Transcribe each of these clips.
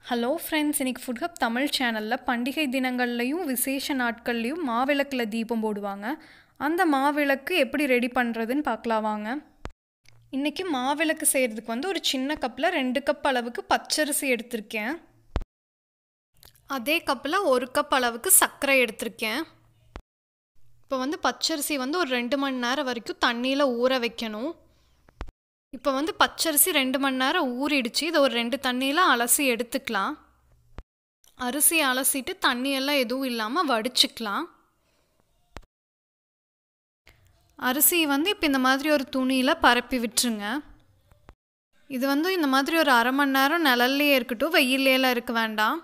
hello friends இன்னைக்கு food hub Tamil சேனலில் பண்டிகை தினங்கள்லையும் விசேஷ நாட்கள்லையும் மாவிளக்கில் தீபம் போடுவாங்க அந்த மாவிளக்கு எப்படி ரெடி பண்ணுறதுன்னு பார்க்கலாம் வாங்க இன்றைக்கி மாவிளக்கு செய்கிறதுக்கு வந்து ஒரு சின்ன கப்பில் ரெண்டு கப் அளவுக்கு பச்சரிசி எடுத்திருக்கேன் அதே கப்பில் ஒரு கப் அளவுக்கு சர்க்கரை எடுத்திருக்கேன் இப்போ வந்து பச்சரிசி வந்து ஒரு ரெண்டு மணி நேரம் வரைக்கும் தண்ணியில் ஊற வைக்கணும் இப்போ வந்து பச்சரிசி ரெண்டு மணி நேரம் ஊறிடுச்சு இதை ஒரு ரெண்டு தண்ணியில் அலசி எடுத்துக்கலாம் அரிசி அலசிட்டு தண்ணியெல்லாம் எதுவும் இல்லாமல் வடிச்சுக்கலாம் அரிசி வந்து இப்போ இந்த மாதிரி ஒரு துணியில் பரப்பி விட்டுருங்க இது வந்து இந்த மாதிரி ஒரு அரை மணி நேரம் நிழல்லையே இருக்கட்டும் வெயிலேலாம் இருக்க வேண்டாம்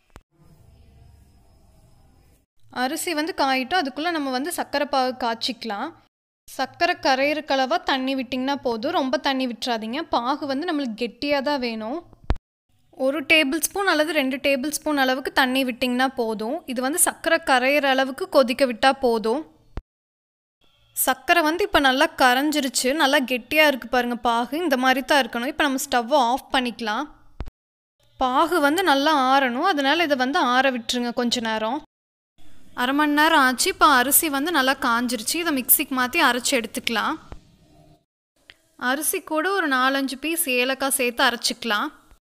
அரிசி வந்து காயிட்டும் அதுக்குள்ளே நம்ம வந்து சர்க்கரை பாகு காய்ச்சிக்கலாம் சர்க்கரை கரையிற கலவாக தண்ணி விட்டிங்கன்னா போதும் ரொம்ப தண்ணி விட்டுறாதீங்க பாகு வந்து நம்மளுக்கு கெட்டியாக தான் வேணும் ஒரு டேபிள் ஸ்பூன் அல்லது ரெண்டு டேபிள் ஸ்பூன் அளவுக்கு தண்ணி விட்டிங்கன்னா போதும் இது வந்து சர்க்கரை கரையிற அளவுக்கு கொதிக்க விட்டால் போதும் சர்க்கரை வந்து இப்போ நல்லா கரைஞ்சிருச்சு நல்லா கெட்டியாக இருக்குது பாருங்கள் பாகு இந்த மாதிரி தான் இருக்கணும் இப்போ நம்ம ஸ்டவ்வை ஆஃப் பண்ணிக்கலாம் பாகு வந்து நல்லா ஆறணும் அதனால் இதை வந்து ஆற விட்டுருங்க கொஞ்ச நேரம் அரை மணி நேரம் ஆச்சு இப்போ அரிசி வந்து நல்லா காஞ்சிருச்சு இதை மிக்சிக்கு மாற்றி அரைச்சி எடுத்துக்கலாம் அரிசி கூட ஒரு நாலஞ்சு பீஸ் ஏலக்காய் சேர்த்து அரைச்சிக்கலாம்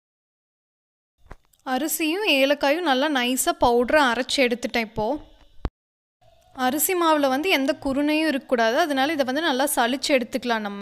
அரிசியும் ஏலக்காயும் நல்லா நைஸாக பவுடரை அரைச்சி எடுத்துட்டேன் இப்போது அரிசி மாவில் வந்து எந்த குருணையும் இருக்கக்கூடாது அதனால இதை வந்து நல்லா சளிச்சு எடுத்துக்கலாம் நம்ம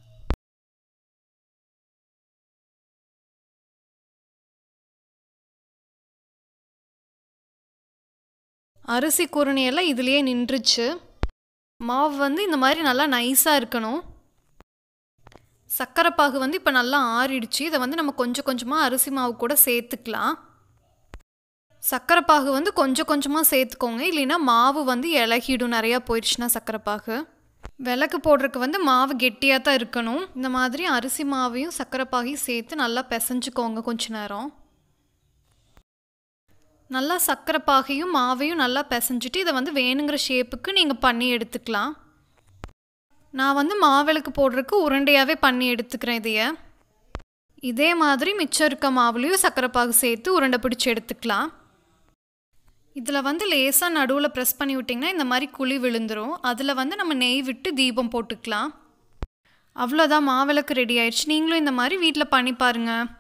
அரிசி குருணையெல்லாம் இதுலேயே நின்றுச்சு மாவு வந்து இந்த மாதிரி நல்லா நைஸாக இருக்கணும் சர்க்கரை பாகு வந்து இப்போ நல்லா ஆறிடுச்சு இதை வந்து நம்ம கொஞ்சம் கொஞ்சமாக அரிசி மாவு கூட சேர்த்துக்கலாம் சர்க்கரை பாகு வந்து கொஞ்சம் கொஞ்சமாக சேர்த்துக்கோங்க இல்லைன்னா மாவு வந்து இலகிடும் நிறையா போயிடுச்சுன்னா சர்க்கரை பாகு விளக்கு போடுறதுக்கு வந்து மாவு கெட்டியாக தான் இருக்கணும் இந்த மாதிரி அரிசி மாவையும் சர்க்கரை பாகையும் சேர்த்து நல்லா பிசைஞ்சுக்கோங்க கொஞ்ச நேரம் நல்லா சர்க்கரை பாகையும் மாவையும் நல்லா பிசைஞ்சிட்டு இதை வந்து வேணுங்கிற ஷேப்புக்கு நீங்கள் பண்ணி எடுத்துக்கலாம் நான் வந்து மாவிளக்கு போடுறதுக்கு உருண்டையாகவே பண்ணி எடுத்துக்கிறேன் இதைய இதே மாதிரி மிச்சம் இருக்க மாவுலேயும் சர்க்கரை பாகு சேர்த்து உருண்டை பிடிச்சி எடுத்துக்கலாம் இதில் வந்து லேசாக நடுவில் ப்ரெஸ் பண்ணி விட்டிங்கன்னா இந்த மாதிரி குழி விழுந்துடும் அதில் வந்து நம்ம நெய் விட்டு தீபம் போட்டுக்கலாம் அவ்வளோதான் மாவிளக்கு ரெடி ஆயிடுச்சு நீங்களும் இந்த மாதிரி வீட்டில் பண்ணி பாருங்கள்